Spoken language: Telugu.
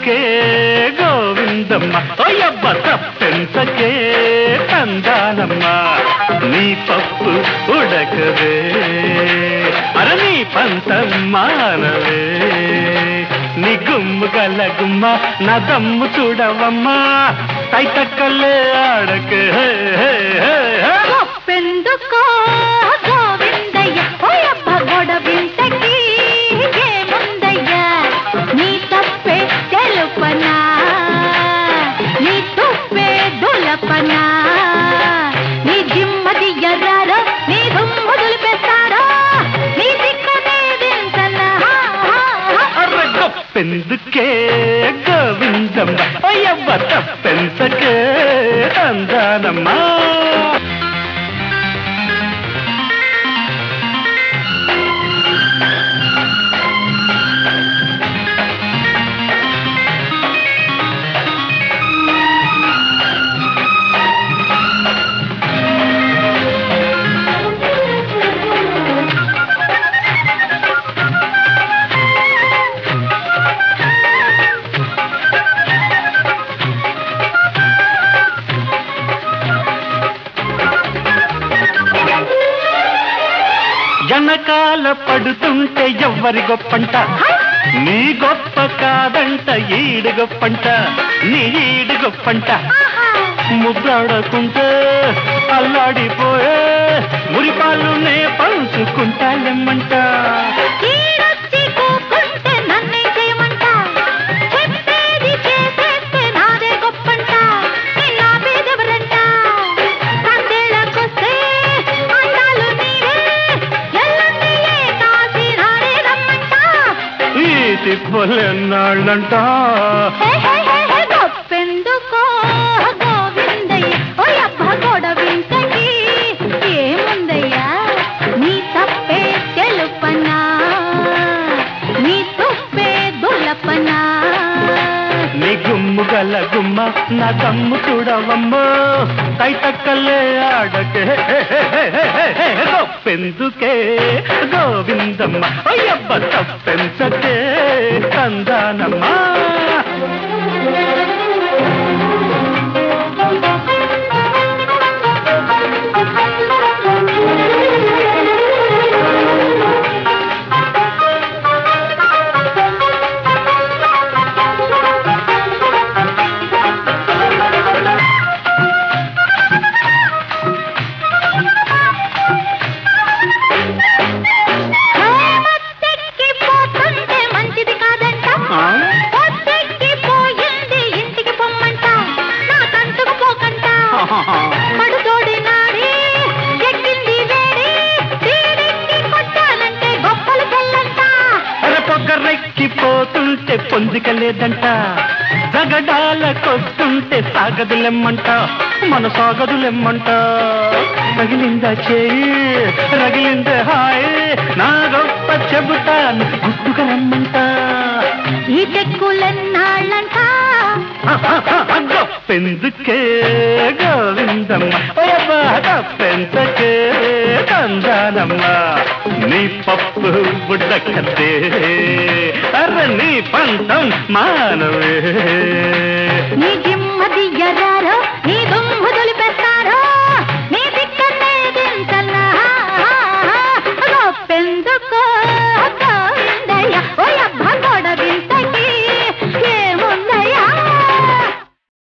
తప్పెందుకే గోవిందమ్మ ఓయబ్బ తప్పెంతకే తందానమ్మ నీ పప్పు ఉడకవే అర నీ పంతం మానవే నీ గుమ్ము గల గుమ్మ నా దమ్ము చూడవమ్మా తైతక్కలే ఆడకే హే, హే, హే, హే. గొప్పెందుకో గోవిందయ్య ఓయబ్బ గొడవింతకి ఏముందయ్యా నీ తప్పే తెలుపనా నీ తుప్పే దులపనా నీ జిమ్మది ఎర్రారో నీ దుమ్ము దులిపేస్తారో నీ దిక్కనే దించనా అర్ర గొప్పెందుకే గోవిందమ్మ అయ్యవ్వ తప్పెంతకే అందానమ్మా వెనకాల పడుతుంటే ఎవ్వరి గొప్పంట నీ గొప్ప కాదంట ఈడు గొప్పంట నీ ఈడు గొప్పంట ముద్దాడకుంటే అల్లాడిపోయే మురిపాలు నే పంచుకుంటాలెమ్మంట ఈడొచ్చి కూకుంటే నన్నే చేయమంట చెప్పేది చేసేస్తే నాదే గొప్పంట నిన్న పేదెవరంట కందేళ్ళకొస్తే అందాలు నీవే ఎల్లుండి ఏ కాసి రాడే రమ్మంట ఈ తిప్పలెన్నాళ్ళంట హే హే హే హే గొప్పెందుకో గోవిందయ్య ఓయబ్బ గొడవింతకి ఏముందయ్యా నీ తప్పే తెలుపనా నీ తుప్పే దులపనా నీ గుమ్ము గల గుమ్మ నా దమ్ము చూడవమ్మో తైతక్కలే ఆడకే గొప్పెందుకే గోవిందమ్మ అయ్యబ్బ తప్పెంచకే కందానమ్మా పోతుంటే మంచిది కాదంట ఆ? పొద్దెక్కి పోయింది ఇంటికి పొమ్మంట నా కంటుకు పోకంట పడుతోడి నాడి ఎక్కింది వేడి తీరెక్కి కొట్టాలంటే గొప్పలు తెల్లంట అరే పొగరెక్కిపోతుంటే పొందిక లేదంట జగడాలకొస్తుంటే సాగదులెమ్మంట మన సాగదులెమ్మంట రగిలిందా చేయి రగిలిందే హాయ్ నా గొప్ప చెబుతాను గుట్టుగా రమ్మంట ఈ తెక్కులెన్నాళ్ళంట గొప్పెందుకే గోవిందమ్మ ఓయబ్బా గొప్పెంతకే తందానమ్మ నీ పప్పు బుడ్డకతే అర్ర నీ పంతం మానవే నీ జిమ్మది ఎర్రారో నీ దుమ్ము దులిపేస్తారో నీ దిక్కనే దించనా గొప్పెందుకో